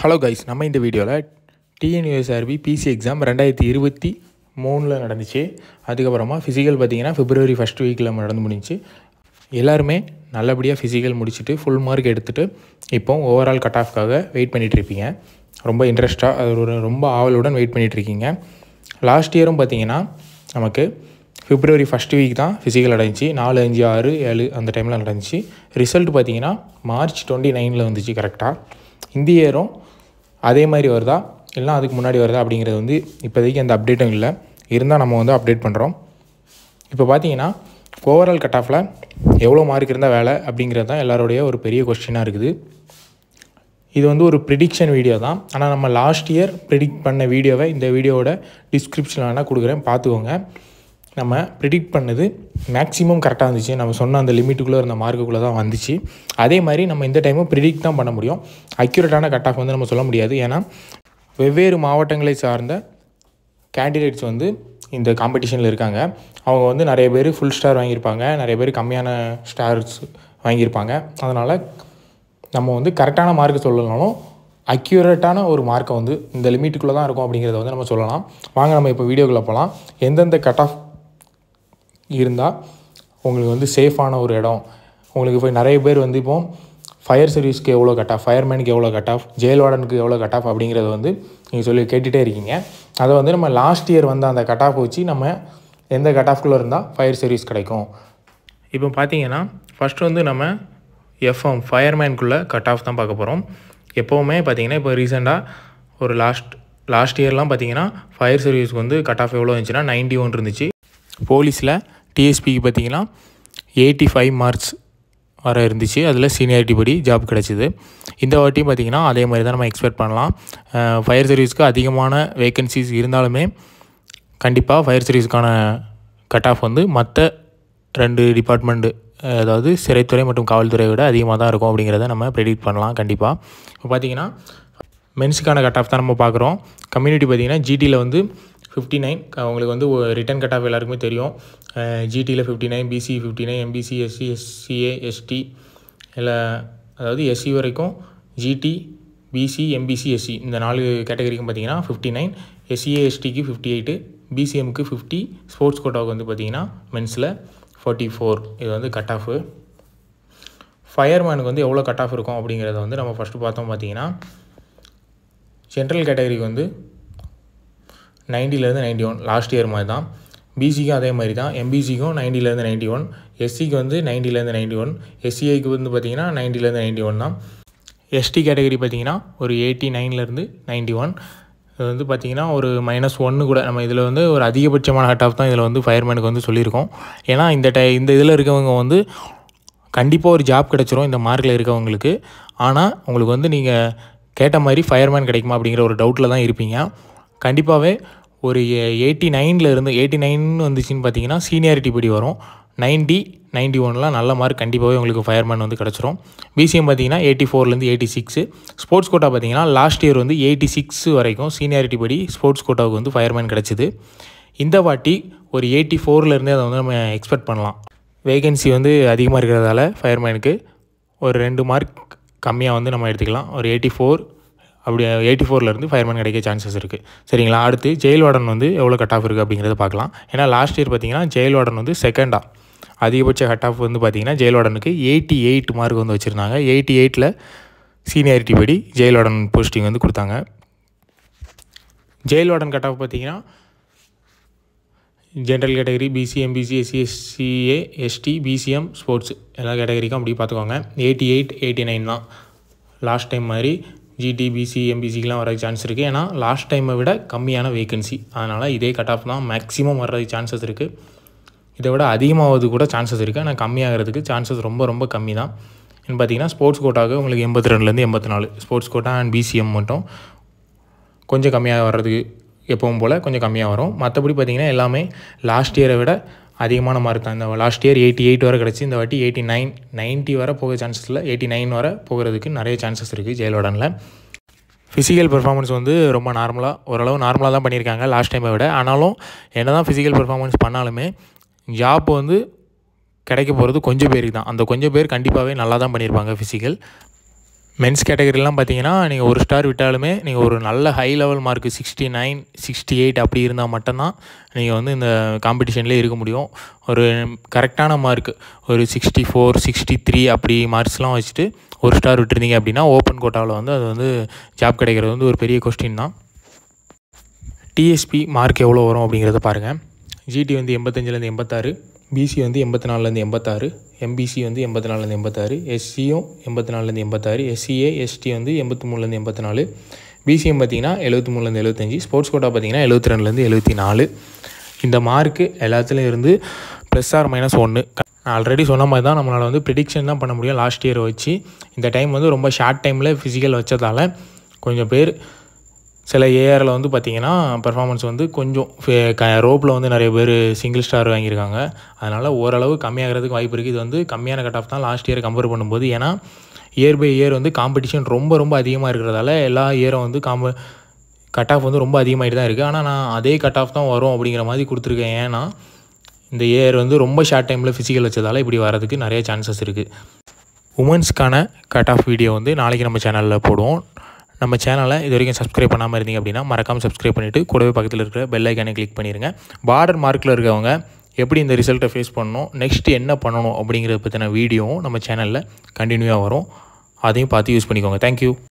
hello guys நம்ம இந்த வீடியோவில் டிஎன்யூஎஸ்ஆர்பி பிசி எக்ஸாம் ரெண்டாயிரத்தி இருபத்தி மூணில் நடந்துச்சு அதுக்கப்புறமா ஃபிசிக்கல் பார்த்தீங்கன்னா பிப்ரவரி ஃபஸ்ட் வீக்கில் நடந்து முடிஞ்சுச்சு எல்லாருமே நல்லபடியாக ஃபிசிக்கல் முடிச்சுட்டு ஃபுல் மார்க் எடுத்துகிட்டு இப்போ ஓவரால் கட் ஆஃப்காக வெயிட் பண்ணிட்டு இருப்பீங்க ரொம்ப இன்ட்ரெஸ்ட்டாக அது ஒரு ரொம்ப ஆவலுடன் வெயிட் பண்ணிட்டு இருக்கீங்க லாஸ்ட் இயரும் பார்த்தீங்கன்னா நமக்கு பிப்ரவரி ஃபஸ்ட் வீக் தான் ஃபிசிக்கல் நடந்துச்சு நாலு அஞ்சு ஆறு ஏழு அந்த டைமில் நடந்துச்சு ரிசல்ட் பார்த்தீங்கன்னா மார்ச் டுவெண்ட்டி நைனில் வந்துச்சு கரெக்டாக இந்த இயரும் அதே மாதிரி வருதா இல்லை அதுக்கு முன்னாடி வருதா அப்படிங்கிறது வந்து இப்போதைக்கு எந்த அப்டேட்டும் இல்லை இருந்தால் நம்ம வந்து அப்டேட் பண்ணுறோம் இப்போ பார்த்தீங்கன்னா ஓவரால் கட் ஆஃபில் எவ்வளோ மார்க் இருந்தால் வேலை அப்படிங்கிறது தான் எல்லாருடைய ஒரு பெரிய கொஸ்டினாக இருக்குது இது வந்து ஒரு ப்ரிடிக்ஷன் வீடியோ தான் ஆனால் நம்ம லாஸ்ட் இயர் ப்ரிடிக்ட் பண்ண வீடியோவை இந்த வீடியோவோட டிஸ்கிரிப்ஷனில் வேணால் கொடுக்குறேன் பார்த்துக்கோங்க நம்ம ப்ரிடிக்ட் பண்ணது மேக்ஸிமம் கரெக்டாக இருந்துச்சு நம்ம சொன்ன அந்த லிமிட்டுக்குள்ளே இருந்த மார்க்குள்ளே தான் வந்துச்சு அதே மாதிரி நம்ம இந்த டைமும் ப்ரிடிக்ட் தான் பண்ண முடியும் அக்யூரேட்டான கட் ஆஃப் வந்து நம்ம சொல்ல முடியாது ஏன்னா வெவ்வேறு மாவட்டங்களை சார்ந்த கேண்டிடேட்ஸ் வந்து இந்த காம்படிஷனில் இருக்காங்க அவங்க வந்து நிறைய பேர் ஃபுல் ஸ்டார் வாங்கியிருப்பாங்க நிறைய பேர் கம்மியான ஸ்டார்ஸ் வாங்கியிருப்பாங்க அதனால் நம்ம வந்து கரெக்டான மார்க் சொல்லனாலும் அக்யூரேட்டான ஒரு மார்க்கை வந்து இந்த லிமிட்டுக்குள்ளே தான் இருக்கும் அப்படிங்கிறத வந்து நம்ம சொல்லலாம் வாங்க நம்ம இப்போ வீடியோக்குள்ளே போகலாம் எந்தெந்த கட் ஆஃப் இருந்தால் உங்களுக்கு வந்து சேஃபான ஒரு இடம் உங்களுக்கு இப்போ நிறைய பேர் வந்து இப்போ ஃபயர் சர்வீஸ்க்கு எவ்வளோ கட் ஆஃப் ஃபயர்மேனுக்கு எவ்வளோ கட் ஆஃப் ஜெயில் வார்டனுக்கு எவ்வளோ கட் ஆஃப் அப்படிங்கிறத வந்து நீங்கள் சொல்லி கேட்டுகிட்டே இருக்கீங்க அதை வந்து நம்ம லாஸ்ட் இயர் வந்து அந்த கட் ஆஃப் வச்சு நம்ம எந்த கட் ஆஃப்குள்ளே இருந்தால் ஃபயர் சர்வீஸ் கிடைக்கும் இப்போ பார்த்தீங்கன்னா ஃபஸ்ட்டு வந்து நம்ம எஃப்எம் ஃபயர்மேனுக்குள்ளே கட் ஆஃப் தான் பார்க்க போகிறோம் எப்போவுமே பார்த்தீங்கன்னா இப்போ ரீசெண்டாக ஒரு லாஸ்ட் லாஸ்ட் இயர்லாம் பார்த்தீங்கன்னா ஃபயர் சர்வீஸ்க்கு வந்து கட் ஆஃப் எவ்வளோ இருந்துச்சுன்னா நைன்டி ஒன் இருந்துச்சு போலீஸில் டிஎஸ்பிக்கு பார்த்தீங்கன்னா எயிட்டி ஃபைவ் மார்க்ஸ் வர இருந்துச்சு அதில் சீனியாரிட்டி படி ஜாப் கிடச்சிது இந்த வாட்டியும் பார்த்திங்கன்னா அதே மாதிரி தான் நம்ம எக்ஸ்பெக்ட் பண்ணலாம் ஃபயர் சர்வீஸ்க்கு அதிகமான வேக்கன்சிஸ் இருந்தாலுமே கண்டிப்பாக ஃபயர் சர்வீஸ்க்கான கட் ஆஃப் வந்து மற்ற ரெண்டு டிபார்ட்மெண்ட்டு அதாவது சிறைத்துறை மற்றும் காவல்துறையை விட அதிகமாக தான் இருக்கும் அப்படிங்கிறத நம்ம ப்ரெடிக்ட் பண்ணலாம் கண்டிப்பாக இப்போ பார்த்திங்கன்னா மென்ஸுக்கான கட் ஆஃப் தான் நம்ம பார்க்குறோம் கம்யூனிட்டி பார்த்திங்கன்னா ஜிடியில் வந்து ஃபிஃப்டி நைன் அவங்களுக்கு வந்து ரிட்டன் கட் ஆஃப் எல்லாருக்குமே தெரியும் ஜிடியில் fifty nine BC fifty nine MBC SC SCA ST இல்லை அதாவது எஸ்சி வரைக்கும் ஜிடி பிசி எம்பிசி எஸ்சி இந்த நாலு கேட்டகரிக்கும் பார்த்தீங்கன்னா ஃபிஃப்டி நைன் எஸ்சிஏ எஸ்டிக்கு ஃபிஃப்டி எயிட்டு பிசிஎம்க்கு ஃபிஃப்டி ஸ்போர்ட்ஸ் கோட்டாவுக்கு வந்து பார்த்தீங்கன்னா மென்ஸில் ஃபார்ட்டி ஃபோர் இது வந்து கட் ஆஃபு ஃபயர்மேனுக்கு வந்து எவ்வளோ கட் ஆஃப் இருக்கும் அப்படிங்கிறத வந்து நம்ம ஃபஸ்ட்டு பார்த்தோம் பார்த்தீங்கன்னா ஜென்ரல் கேட்டகரிக்கு வந்து நைன்ட்டிலேருந்து நைன்ட்டி ஒன் லாஸ்ட் இயர் மாதிரி தான் பிசிக்கும் அதே மாதிரி தான் எம்பிசிக்கும் நைன்ட்டிலேருந்து நைன்ட்டி ஒன் எஸ்சிக்கு வந்து நைன்ட்டிலேருந்து நைன்ட்டி ஒன் எஸ்சிஐக்கு வந்து பார்த்திங்கன்னா நைன்ட்டிலேருந்து நைன்ட்டி ஒன் தான் எஸ்டி கேட்டகரி பார்த்திங்கன்னா ஒரு எயிட்டி நைன்லேருந்து நைன்ட்டி ஒன் இது வந்து பார்த்திங்கன்னா ஒரு மைனஸ் ஒன்று கூட நம்ம இதில் வந்து ஒரு அதிகபட்சமான கட் ஆஃப் தான் இதில் வந்து ஃபயர்மேனுக்கு வந்து சொல்லியிருக்கோம் ஏன்னா இந்த டை இந்த இதில் இருக்கவங்க வந்து கண்டிப்பாக ஒரு ஜாப் கிடச்சிரும் இந்த மார்க்கில் இருக்கவங்களுக்கு ஆனால் உங்களுக்கு வந்து நீங்கள் கேட்ட மாதிரி ஃபயர்மேன் கிடைக்குமா அப்படிங்கிற ஒரு டவுட்டில் தான் இருப்பீங்க கண்டிப்பாகவே ஒரு எயிட்டி நைனில் இருந்து எயிட்டி நைன் வந்துச்சுன்னு பார்த்தீங்கன்னா சீனியாரிட்டி படி வரும் நைன்ட்டி நைன்ட்டி ஒன்லாம் நல்ல மார்க் கண்டிப்பாகவே உங்களுக்கு ஃபயர்மேன் வந்து கிடச்சிரும் பிசிஎம் பார்த்தீங்கன்னா எயிட்டி ஃபோர்லேருந்து எயிட்டி சிக்ஸு ஸ்போர்ட்ஸ் கோட்டா பார்த்தீங்கன்னா லாஸ்ட் இயர் வந்து எயிட்டி சிக்ஸ் வரைக்கும் சீனியாரிட்டி படி ஸ்போர்ட்ஸ் கோட்டாவுக்கு வந்து ஃபயர்மேன் கிடச்சிது இந்த வாட்டி ஒரு எயிட்டி ஃபோர்லேருந்தே அதை வந்து நம்ம எக்ஸ்பெக்ட் பண்ணலாம் வேகன்சி வந்து அதிகமாக இருக்கிறதால ஃபயர்மேனுக்கு ஒரு ரெண்டு மார்க் கம்மியாக வந்து நம்ம எடுத்துக்கலாம் ஒரு எயிட்டி ஃபோர் அப்படி எயிட்டி ஃபோர்லேருந்து ஃபயர்மேன் கிடைக்க சான்சஸ் இருக்குது சரிங்களா அடுத்து ஜெயில் வார்டன் வந்து எவ்வளோ கட் ஆஃப் இருக்குது அப்படிங்கிறத பார்க்கலாம் ஏன்னா லாஸ்ட் இயர் பார்த்தீங்கன்னா ஜெயில் வார்டன் வந்து செகண்டாக அதிகபட்ச கட் ஆஃப் வந்து பார்த்திங்கன்னா ஜெயில் வார்டனுக்கு எயிட்டி எயிட் மார்க் வந்து வச்சுருந்தாங்க எயிட்டி எயிட்டில் சீனியாரிட்டி படி ஜெயில் வார்டன் போஸ்டிங் வந்து கொடுத்தாங்க ஜெயில் வார்டன் கட் ஆஃப் பார்த்திங்கன்னா general category BC MBC SC SCA ST BCM sports எல்லா கேட்டகரிக்கும் அப்படி பார்த்துக்கோங்க எயிட்டி எயிட் எயிட்டி நைன் தான் லாஸ்ட் டைம் மாதிரி ஜிடி பிசி எம்பிசிக்கெலாம் வர சான்ஸ் இருக்குது ஏன்னா லாஸ்ட் டைமை விட கம்மியான வேகன்சி அதனால் இதே கட் ஆஃப் தான் மேக்ஸிமம் வர்றதுக்கு சான்சஸ் இருக்குது இதை விட அதிகமாகிறது கூட சான்சஸ் இருக்குது ஆனால் கம்மியாகிறதுக்கு சான்சஸ் ரொம்ப ரொம்ப கம்மி தான் என்ன பார்த்தீங்கன்னா ஸ்போர்ட்ஸ் கோட்டாவுக்கு உங்களுக்கு எண்பத்தி ரெண்டுலேருந்து எண்பத்தி நாலு ஸ்போர்ட்ஸ் கோட்டா அண்ட் பிசிஎம் மட்டும் கொஞ்சம் கம்மியாக வர்றதுக்கு எப்பவும் போல் கொஞ்சம் கம்மியாக வரும் மற்றபடி பார்த்திங்கன்னா எல்லாமே லாஸ்ட் இயரை விட அதிகமான மார்க் தான் இந்த லாஸ்ட் இயர் எயிட்டி எயிட் வரை கிடச்சி இந்த வாட்டி எயிட்டி நைன் நைன்ட்டி வரை போக சான்சஸ் இல்லை எயிட்டி நைன் வரை போகிறதுக்கு நிறைய சான்சஸ் இருக்குது ஜெயலோடனில் ஃபிசிக்கல் பெர்ஃபார்மன்ஸ் வந்து ரொம்ப நார்மலாக ஓரளவு நார்மலாக தான் பண்ணியிருக்காங்க லாஸ்ட் டைமை விட ஆனாலும் என்ன தான் ஃபிசிக்கல் பெர்ஃபார்மன்ஸ் பண்ணாலுமே ஜாப் வந்து கிடைக்க போகிறது கொஞ்சம் பேருக்கு தான் அந்த கொஞ்சம் பேர் கண்டிப்பாகவே நல்லா தான் பண்ணியிருப்பாங்க ஃபிசிக்கல் மென்ஸ் கேட்டகரிலாம் பார்த்தீங்கன்னா நீங்கள் ஒரு ஸ்டார் விட்டாலுமே நீங்கள் ஒரு நல்ல high level mark sixty nine sixty eight அப்படி இருந்தால் மட்டும்தான் நீங்கள் வந்து இந்த காம்படிஷன்லேயே இருக்க முடியும் ஒரு கரெக்டான மார்க் ஒரு சிக்ஸ்டி ஃபோர் சிக்ஸ்டி த்ரீ அப்படி மார்க்ஸ்லாம் வச்சுட்டு ஒரு ஸ்டார் விட்டுருந்தீங்க அப்படின்னா ஓப்பன் கோட்டாவில் வந்து அது வந்து ஜாப் கிடைக்கிறது வந்து ஒரு பெரிய கொஸ்டின் தான் டிஎஸ்பி மார்க் எவ்வளோ வரும் அப்படிங்கிறத பாருங்கள் ஜிடி வந்து எண்பத்தஞ்சிலேருந்து எண்பத்தாறு பிசி வந்து எண்பத்தி நாலுலேருந்து எண்பத்தாறு எம்பிசி வந்து எண்பத்தி நாலுலேருந்து எண்பத்தாறு எஸ்சியும் எண்பத்தி நாலுலேருந்து எண்பத்தாறு எஸ்சிஏ எஸ்டி வந்து எண்பத்தி மூணுலேருந்து எண்பத்தி நாலு பிசிஎம் பார்த்தீங்கன்னா எழுபத்தி மூணுலேருந்து எழுபத்தஞ்சி ஸ்போர்ட்ஸ் கோட்டா பார்த்தீங்கன்னா எழுபத்தி ரெண்டுலேருந்து எழுபத்தி நாலு இந்த மார்க்கு எல்லாத்துலேயும் இருந்து ப்ளஸ் ஆர் மைனஸ் ஒன்று நான் ஆல்ரெடி சொன்ன மாதிரி தான் நம்மளால் வந்து ப்ரிடிக்ஷன் தான் பண்ண முடியும் லாஸ்ட் இயர் வச்சு இந்த டைம் வந்து ரொம்ப ஷார்ட் டைமில் ஃபிசிக்கல் வச்சதால் கொஞ்சம் பேர் சில ஏஆரில் வந்து பார்த்திங்கன்னா பர்ஃபார்மன்ஸ் வந்து கொஞ்சம் க ரோப்பில் வந்து நிறைய பேர் சிங்கிள் ஸ்டார் வாங்கியிருக்காங்க அதனால் ஓரளவு கம்மியாகிறதுக்கு வாய்ப்பு இருக்குது இது வந்து கம்மியான கட் ஆஃப் தான் லாஸ்ட் இயர் கம்பேர் பண்ணும்போது ஏன்னா இயர் பை இயர் வந்து காம்படிஷன் ரொம்ப ரொம்ப அதிகமாக இருக்கிறதால எல்லா இயரும் வந்து காம்ப கட் ஆஃப் வந்து ரொம்ப அதிகமாகிட்டு தான் இருக்குது ஆனால் நான் அதே கட் ஆஃப் தான் வரும் அப்படிங்கிற மாதிரி கொடுத்துருக்கேன் ஏன்னா இந்த இயர் வந்து ரொம்ப ஷார்ட் டைமில் ஃபிசிக்கல் வச்சதால் இப்படி வரதுக்கு நிறைய சான்சஸ் இருக்குது உமன்ஸ்க்கான கட் ஆஃப் வீடியோ வந்து நாளைக்கு நம்ம சேனலில் போடுவோம் நம்ம சேனலை இது வரைக்கும் சப்ஸ்கிரைப் பண்ணாமல் இருந்தீங்க அப்படின்னா மறக்காமல் சப்ஸ்கிரைப் பண்ணிவிட்டு கூடவே பக்கத்தில் இருக்கிற பெல் ஐக்கானை கிளிக் பண்ணிடுங்க பார்டர் மார்க்கில் இருக்கவங்க எப்படி இந்த ரிசல்ட்டை ஃபேஸ் பண்ணணும் நெக்ஸ்ட் என்ன பண்ணணும் அப்படிங்கிறத பற்றின வீடியோவும் நம்ம சேனலில் கண்டினியூவாக வரும் அதையும் பார்த்து யூஸ் பண்ணிக்கோங்க தேங்க்யூ